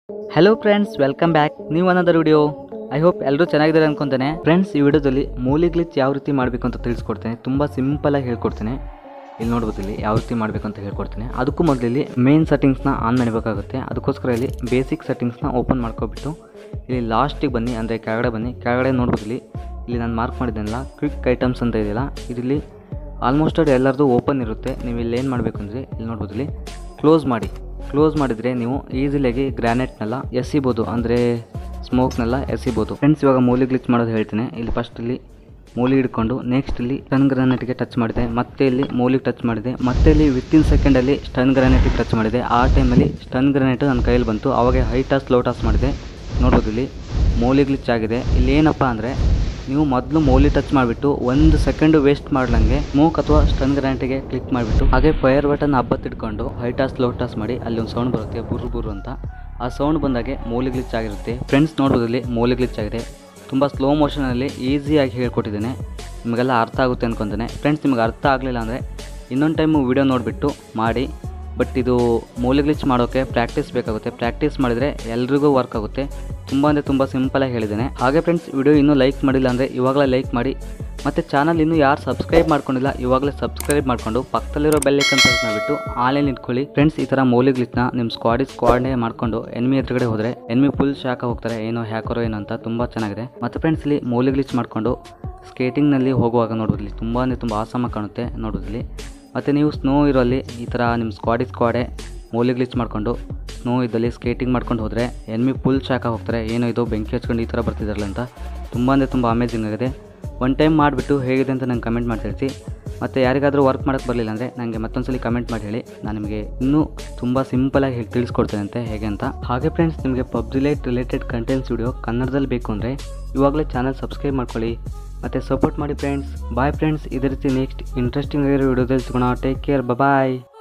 hello friends welcome back ನೀವು ಅನ್ನೋದರ video I hope ಎಲ್ಲರೂ ಚೆನ್ನಾಗಿದ್ದಾರೆ ಅನ್ಕೊಂತಾನೆ ಫ್ರೆಂಡ್ಸ್ ಈ ವಿಡಿಯೋದಲ್ಲಿ ಮೂಲಿ ಗ್ಲಿಚ್ ಯಾವ ರೀತಿ ಮಾಡಬೇಕು ಅಂತ ತಿಳಿಸ್ಕೊಡ್ತೇನೆ ತುಂಬ ಸಿಂಪಲಾಗಿ ಹೇಳ್ಕೊಡ್ತೇನೆ ಇಲ್ಲಿ ನೋಡ್ಬೋದು ಇಲ್ಲಿ ಯಾವ ರೀತಿ ಮಾಡಬೇಕು ಅಂತ ಹೇಳ್ಕೊಡ್ತೇನೆ ಅದಕ್ಕೂ ಮೊದಲು ಇಲ್ಲಿ ಮೇನ್ ಸೆಟ್ಟಿಂಗ್ಸ್ನ ಆನ್ ಮಾಡಬೇಕಾಗುತ್ತೆ ಅದಕ್ಕೋಸ್ಕರ ಇಲ್ಲಿ ಬೇಸಿಕ್ ಸೆಟ್ಟಿಂಗ್ಸ್ನ ಓಪನ್ ಮಾಡ್ಕೊಬಿಟ್ಟು ಇಲ್ಲಿ ಲಾಸ್ಟಿಗೆ ಬನ್ನಿ ಅಂದರೆ ಕೆಳಗಡೆ ಬನ್ನಿ ಕೆಳಗಡೆ ನೋಡ್ಬೋದು ಇಲ್ಲಿ ಇಲ್ಲಿ ನಾನು ಮಾರ್ಕ್ ಮಾಡಿದ್ದೀನಲ್ಲ ಕ್ವಿಕ್ ಐಟಮ್ಸ್ ಅಂತ ಇದೆಯಲ್ಲ ಇದರಲ್ಲಿ ಆಲ್ಮೋಸ್ಟ್ ಅದು ಎಲ್ಲರದು ಓಪನ್ ಇರುತ್ತೆ ನೀವು ಇಲ್ಲಿ ಏನು ಮಾಡಬೇಕು ಅಂದರೆ ಇಲ್ಲಿ ನೋಡ್ಬೋದು ಇಲ್ಲಿ ಕ್ಲೋಸ್ ಮಾಡಿ ಕ್ಲೋಸ್ ಮಾಡಿದರೆ ನೀವು ಈಸಿಲಿಯಾಗಿ ಗ್ರಾನೈಟ್ನೆಲ್ಲ ಎಸಿಬೋದು ಅಂದರೆ ಸ್ಮೋಕ್ನೆಲ್ಲ ಎಸಿಬೋದು ಫ್ರೆಂಡ್ಸ್ ಇವಾಗ ಮೂಲಿ ಗ್ಲಿಚ್ ಮಾಡೋದು ಹೇಳ್ತೀನಿ ಇಲ್ಲಿ ಫಸ್ಟ್ ಇಲ್ಲಿ ಮೂಲಿ ಹಿಡ್ಕೊಂಡು ನೆಕ್ಸ್ಟ್ ಇಲ್ಲಿ ಸ್ಟನ್ ಗ್ರಾನೈಟ್ಗೆ ಟಚ್ ಮಾಡಿದೆ ಮತ್ತೆ ಇಲ್ಲಿ ಮೂಲಿಗೆ ಟಚ್ ಮಾಡಿದೆ ಮತ್ತೆ ಇಲ್ಲಿ ವಿತಿನ್ ಸೆಕೆಂಡಲ್ಲಿ ಸ್ಟನ್ ಗ್ರಾನೈಟಿಗೆ ಟಚ್ ಮಾಡಿದೆ ಆ ಟೈಮಲ್ಲಿ ಸ್ಟನ್ ಗ್ರಾನೈಟ್ ನನ್ನ ಕೈಯಲ್ಲಿ ಬಂತು ಅವಾಗ ಹೈ ಟಾಸ್ ಲೋ ಟಾಸ್ ಮಾಡಿದೆ ನೋಡ್ಬೋದು ಇಲ್ಲಿ ಮೂಲಿ ಗ್ಲಿಚ್ ಆಗಿದೆ ಇಲ್ಲಿ ಏನಪ್ಪ ಅಂದರೆ ನೀವು ಮೊದಲು ಮೌಲಿ ಟಚ್ ಮಾಡಿಬಿಟ್ಟು ಒಂದು ಸೆಕೆಂಡ್ ವೇಸ್ಟ್ ಮಾಡ್ಲಂಗೆ ಸ್ಮೋಕ್ ಅಥವಾ ಸ್ಟನ್ ಗ್ರಾಂಟಿಗೆ ಕ್ಲಿಕ್ ಮಾಡಿಬಿಟ್ಟು ಹಾಗೆ ಫೈರ್ ಬಟನ್ ಹಬ್ಬತ್ತಿಟ್ಕೊಂಡು ಹೈ ಟಾಸ್ ಲೋ ಟಾಸ್ ಮಾಡಿ ಅಲ್ಲಿ ಒಂದು ಸೌಂಡ್ ಬರುತ್ತೆ ಬುರು ಬುರು ಅಂತ ಆ ಸೌಂಡ್ ಬಂದಾಗೆ ಮೌಲಿ ಗ್ಲಿಚ್ ಆಗಿರುತ್ತೆ ಫ್ರೆಂಡ್ಸ್ ನೋಡೋದಲ್ಲಿ ಮೌಲಿ ಗ್ಲಿಚ್ ಆಗಿದೆ ತುಂಬ ಸ್ಲೋ ಮೋಷನಲ್ಲಿ ಈಸಿಯಾಗಿ ಹೇಳ್ಕೊಟ್ಟಿದ್ದೇನೆ ನಿಮಗೆಲ್ಲ ಅರ್ಥ ಆಗುತ್ತೆ ಅನ್ಕೊತಾನೆ ಫ್ರೆಂಡ್ಸ್ ನಿಮಗೆ ಅರ್ಥ ಆಗಲಿಲ್ಲ ಅಂದರೆ ಇನ್ನೊಂದು ಟೈಮು ವಿಡಿಯೋ ನೋಡಿಬಿಟ್ಟು ಮಾಡಿ ಬಟ್ ಇದು ಮೂಲೆ ಗ್ಲಿಚ್ ಮಾಡೋಕ್ಕೆ ಪ್ರಾಕ್ಟೀಸ್ ಬೇಕಾಗುತ್ತೆ ಪ್ರಾಕ್ಟೀಸ್ ಮಾಡಿದರೆ ಎಲ್ರಿಗೂ ವರ್ಕ್ ಆಗುತ್ತೆ ತುಂಬ ಅಂದರೆ ತುಂಬ ಸಿಂಪಲಾಗಿ ಹೇಳಿದ್ದೇನೆ ಹಾಗೆ ಫ್ರೆಂಡ್ಸ್ ವಿಡಿಯೋ ಇನ್ನೂ ಲೈಕ್ ಮಾಡಿಲ್ಲ ಅಂದರೆ ಇವಾಗಲೇ ಲೈಕ್ ಮಾಡಿ ಮತ್ತು ಚಾನಲ್ ಇನ್ನೂ ಯಾರು ಸಬ್ಸ್ಕ್ರೈಬ್ ಮಾಡ್ಕೊಂಡಿಲ್ಲ ಇವಾಗಲೇ ಸಬ್ಸ್ಕ್ರೈಬ್ ಮಾಡ್ಕೊಂಡು ಪಕ್ಕದಲ್ಲಿರೋ ಬೆಲ್ಲೈಕನ್ ಪ್ರೆಸ್ ಮಾಡಿಬಿಟ್ಟು ಆನ್ಲೈನ್ ಇಟ್ಕೊಳ್ಳಿ ಫ್ರೆಂಡ್ಸ್ ಈ ಥರ ಮೌಲಿ ಗ್ಲಿಚ್ನ ನಿಮ್ಮ ಸ್ಕ್ವಾಡಿ ಸ್ಕ್ವಾಡ್ನೇ ಮಾಡ್ಕೊಂಡು ಎನ್ಮಿ ಎದುರುಗಡೆ ಹೋದರೆ ಎನ್ಮಿ ಫುಲ್ ಶಾಕ್ ಹೋಗ್ತಾರೆ ಏನೋ ಹ್ಯಾಕರೋ ಏನೋ ಅಂತ ತುಂಬ ಚೆನ್ನಾಗಿದೆ ಮತ್ತು ಫ್ರೆಂಡ್ಸ್ ಇಲ್ಲಿ ಮೌಲಿ ಗ್ಲಿಚ್ ಮಾಡಿಕೊಂಡು ಸ್ಕೇಟಿಂಗ್ನಲ್ಲಿ ಹೋಗುವಾಗ ನೋಡೋದಿಲ್ಲಿ ತುಂಬ ಅಂದರೆ ತುಂಬ ಆಸಮ ಕಾಣುತ್ತೆ ನೋಡೋದಿಲ್ಲಿ ಮತ್ತು ನೀವು ಸ್ನೋ ಇರೋಲ್ಲಿ ಈ ಥರ ನಿಮ್ಮ ಸ್ಕ್ವಾಡಿ ಸ್ಕ್ವಾಡೆ ಮೂಲಿ ಗ್ಲಿಚ್ ಮಾಡಿಕೊಂಡು ಸ್ನೋ ಇದ್ದಲ್ಲಿ ಸ್ಕೇಟಿಂಗ್ ಮಾಡ್ಕೊಂಡು ಹೋದರೆ ಎನ್ಮಿ ಫುಲ್ ಶಾಕ ಹೋಗ್ತಾರೆ ಏನೋ ಇದು ಬೆಂಕಿ ಹಚ್ಕೊಂಡು ಈ ಥರ ಬರ್ತಿದ್ದಾರಲ್ಲ ಅಂತ ತುಂಬ ಅಂದರೆ ತುಂಬ ಅಮೇಜಿಂಗ್ ಆಗಿದೆ ಒನ್ ಟೈಮ್ ಮಾಡಿಬಿಟ್ಟು ಹೇಗಿದೆ ಅಂತ ನಂಗೆ ಕಮೆಂಟ್ ಮಾಡಿ ತಿಳಿಸಿ ಮತ್ತು ಯಾರಿಗಾದರೂ ವರ್ಕ್ ಮಾಡೋಕ್ಕೆ ಬರಲಿಲ್ಲ ಅಂದರೆ ನನಗೆ ಮತ್ತೊಂದ್ಸಲಿ ಕಮೆಂಟ್ ಮಾಡಿ ಹೇಳಿ ನಾನು ನಿಮಗೆ ಇನ್ನೂ ತುಂಬ ಸಿಂಪಲಾಗಿ ಹೇಗೆ ತಿಳಿಸ್ಕೊಡ್ತೇನೆ ಅಂತೆ ಹೇಗೆ ಅಂತ ಹಾಗೆ ಫ್ರೆಂಡ್ಸ್ ನಿಮಗೆ PUBG lite related contents video ಕನ್ನಡದಲ್ಲಿ ಬೇಕು ಅಂದರೆ ಇವಾಗಲೇ ಚಾನಲ್ ಸಬ್ಸ್ಕ್ರೈಬ್ ಮಾಡ್ಕೊಳ್ಳಿ ಮತ್ತು ಸಪೋರ್ಟ್ ಮಾಡಿ ಫ್ರೆಂಡ್ಸ್ ಬಾಯ್ ಫ್ರೆಂಡ್ಸ್ ಇದೇ ರೀತಿ ನೆಕ್ಸ್ಟ್ ಇಂಟ್ರೆಸ್ಟಿಂಗ್ ಆಗಿರೋ ವಿಡಿಯೋದಲ್ಲಿ ಸಿಗೋಣ ಟೇಕ್ ಕೇರ್ ಬಾಯ್